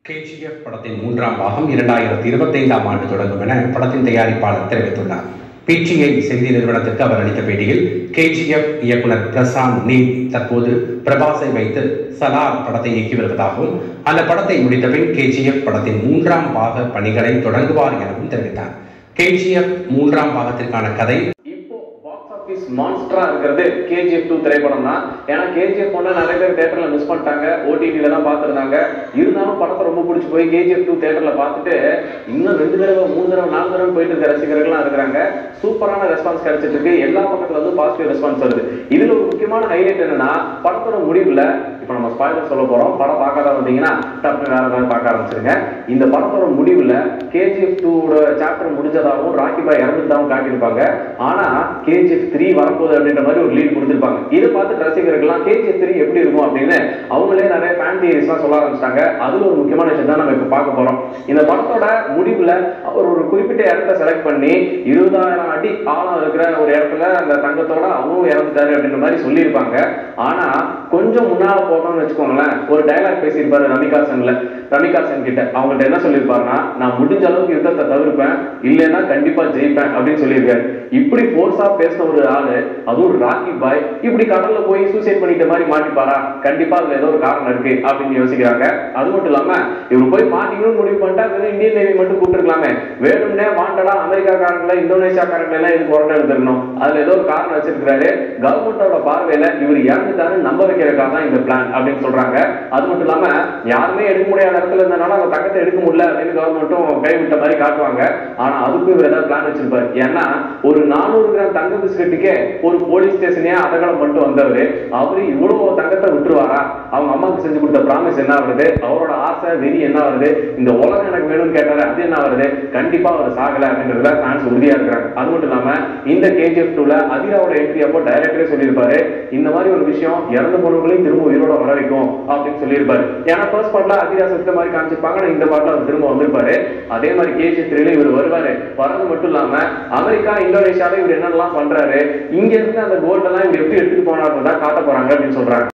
KGF படத்தின் மூன்றாம் பாகம் இரண்டாயிரத்தி இருபத்தைந்தாம் ஆண்டு தொடங்கும் என படத்தின் தயாரிப்பாளர் தெரிவித்துள்ளார் பிடிஐ செய்தி நிறுவனத்திற்கு அவர் அளித்த பேட்டியில் கேஜிஎஃப் இயக்குனர் பிரசாந்த் நீல் தற்போது பிரபாஸை வைத்து சலார் படத்தை இயக்கி வருவதாகவும் அந்த படத்தை முடித்தபின் கேஜிஎஃப் படத்தின் மூன்றாம் பாக பணிகளை தொடங்குவார் எனவும் தெரிவித்தார் கேஜிஎஃப் மூன்றாம் பாகத்திற்கான கதை இப்போ பாக்ஸ் ஆஃபீஸ் மான்ஸ்டரா இருக்கிறது கேஜிஎஃப் டூ திரைப்படம் தான் ஏன்னா கேஜிஎஃப் ஒன்று நிறைய பேர் தேட்டர்ல மிஸ் பண்ணிட்டாங்க ஓடிடியில தான் பார்த்துருந்தாங்க இருந்தாலும் படத்தை ரொம்ப பிடிச்சி போய் கேஜிஎஃப் டூ தேட்டர்ல பார்த்துட்டு இன்னும் ரெண்டு தடவை மூணு தடவை நாலு தடவை போயிட்டு இருக்க ரசிகர்கள்லாம் இருக்கிறாங்க சூப்பரான ரெஸ்பான்ஸ் கிடைச்சிட்டு இருக்கு எல்லா பக்கத்துல இருந்து பாசிட்டிவ் ரெஸ்பான்ஸ் வருது இதுல ஒரு முக்கியமான ஹைலைட் என்னன்னா படத்தோட முடிவுல இப்போ நம்ம ஸ்பாயிலர் சொல்ல போறோம் படம் பார்க்காத வந்தீங்கன்னா டப்பு வேற ஏதாவது பார்க்க ஆரம்பிச்சிருங்க இந்த படத்தோட முடிவுல கேஜிஎஃப் டூட சாப்டர் முடிஞ்சதாகவும் ராக்கி பாய் இறந்துட்டாவும் காட்டியிருப்பாங்க ஆனா கேஜிஎஃப் த்ரீ வரப்போகுது அப்படின்ற மாதிரி ஒரு லீட் கொடுத்திருப்பாங்க இதை பார்த்து ரசிகர்கள்லாம் கேஜிஎஃப் த்ரீ எப்படி இருக்கும் அப்படின்னு அவங்களே நிறைய ஃபேன் தியரிஸ்லாம் சொல்ல ஆரம்பிச்சிட்டாங்க அதுல ஒரு முக்கியமான விஷயம் தான் நம்ம இப்போ பார்க்க போறோம் இந்த படத்தோட முடிவுல அவர் ஒரு குறிப்பிட்ட இடத்த செலக்ட் பண்ணி இருபதாயிரம் அடி ஆழம் இருக்கிற ஒரு இடத்துல அந்த தங்கத்தோட அவரும் இறந்துட்டாரு அப்படின்ற மாதிரி சொல்லியிருப்பாங்க ஆனா கொஞ்சம் முன்னால போட்டோம்னு வச்சுக்கோங்களேன் ஒரு டயலாக் பேசியிருப்பாரு ரமிகாசன்ல ரமிகாசன் கிட்ட அவங்கள்ட்ட என்ன சொல்லியிருப்பாருன்னா நான் முடிஞ்ச அளவுக்கு யுத்தத்தை தவிர்ப்பேன் இல்லைன்னா கண்டிப்பா ஜெயிப்பேன் அப்படின்னு சொல்லியிருக்காரு இப்படி ஃபோர்ஸா பேசின ஒரு ஆளு அதுவும் ஒரு ராக்கி பாய் இப்படி கடல்ல போய் சூசைட் பண்ணிட்ட மாதிரி மாட்டிப்பாரா கண்டிப்பா அதுல ஏதோ ஒரு காரணம் இருக்கு அப்படின்னு யோசிக்கிறாங்க அது மட்டும் இல்லாம இவர் போய் மாட்டிக்கணும்னு முடிவு பண்ணிட்டா வெறும் இந்தியன் நேவி மட்டும் கூப்பிட்டுருக்கலாமே வேணும்னே வாண்டடா அமெரிக்காக்காரங்கள இந்தோனேஷியாக்காரங்கள எல்லாம் இது புரட்ட எடுத்துக்கணும் அதுல ஏதோ ஒரு காரணம் வச்சிருக்காரு கவர்மெண்டோட பார்வையில இவர் இறந்துட்டாருன்னு நம்ப வைக்கிறதுக்காக தான் இந்த பிளான் அப்படின்னு சொல்றாங்க அது மட்டும் இல்லாம யாருமே எடுக்க முடியாத இடத்துல இருந்தனால அந்த தங்கத்தை எடுக்க முடியல அப்படின்னு கவர்மெண்ட்டும் கைவிட்ட மாதிரி காட்டுவாங்க ஆனா அதுக்கும் இவர் ஏதாவது பிளான் வச்சிருப்பாரு ஏன்னா ஒரு நானூறு கிராம் தங்க பிஸ்கட்டுக்கே ஒரு போலீஸ் ஸ்டேஷனே அதகலம் பண்ணிட்டு வந்தவர் அவரு இவ்வளவு தங்கத்தை விட்டுருவாரா அவங்க அம்மாவுக்கு செஞ்சு கொடுத்த ப்ராமிஸ் என்ன வருது அவரோட ஆசை வெறி என்ன வருது இந்த உலகம் எனக்கு வேணும்னு கேட்டாரு அது என்ன வருது கண்டிப்பா அவர் சாகல அப்படின்றதுல ஃபேன்ஸ் உறுதியா இருக்கிறாங்க அது மட்டும் இல்லாம இந்த கேஜிஎஃப் டூல அதிராவோட என்ட்ரி அப்போ டைரக்டரே சொல்லியிருப்பாரு இந்த மாதிரி ஒரு விஷயம் இறந்து போனவங்களையும் திரும்ப உயிரோட வர வைக்கும் அப்படின்னு சொல்லியிருப்பாரு ஏன்னா ஃபர்ஸ்ட் பார்ட்ல அதிரா செத்த மாதிரி காமிச்சிருப்பாங்க ஆனா இந்த பார்ட்ல அவர் திரும்ப வந்திருப்பாரு அதே மாதிரி கேஜிஎஃப் த்ரீல இவர் வருவாரு வரது மட்டும் இல்லாம அமெரிக்கா இந்தோனேஷியால இவர் என்னெல்லாம் பண்றாரு இங்க இருந்து அந்த கோல்ட் எல்லாம் இவர் எப்படி எடுத்துட்டு போனாருன்னு தான் காட்ட போறாங்க அப்படின்னு சொல்றாங்க